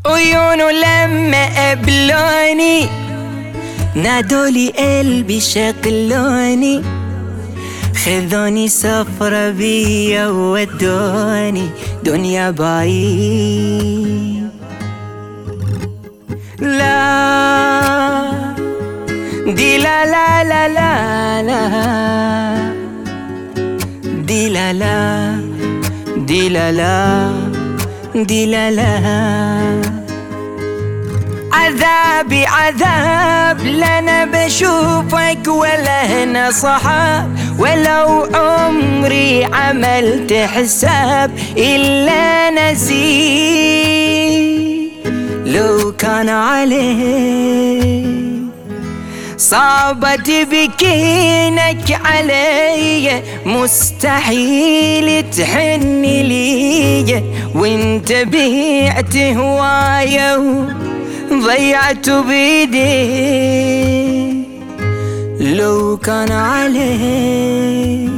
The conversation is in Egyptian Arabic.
عيونه لما قبلوني نادولي قلبي شغلوني خذوني سفرة بيا وودوني دنيا بعيد لا دي لا لا لا لا لا دي لا لا دي لا لا دي لا لا عذابي عذاب لنا بشوفك ولا هنا صحاب ولو عمري عملت حساب إلا نسيت لو كان عليه صعبت بكينك علي مستحيل تحن لي وانت بيعت هواية ضيعت بيدي لو كان عليه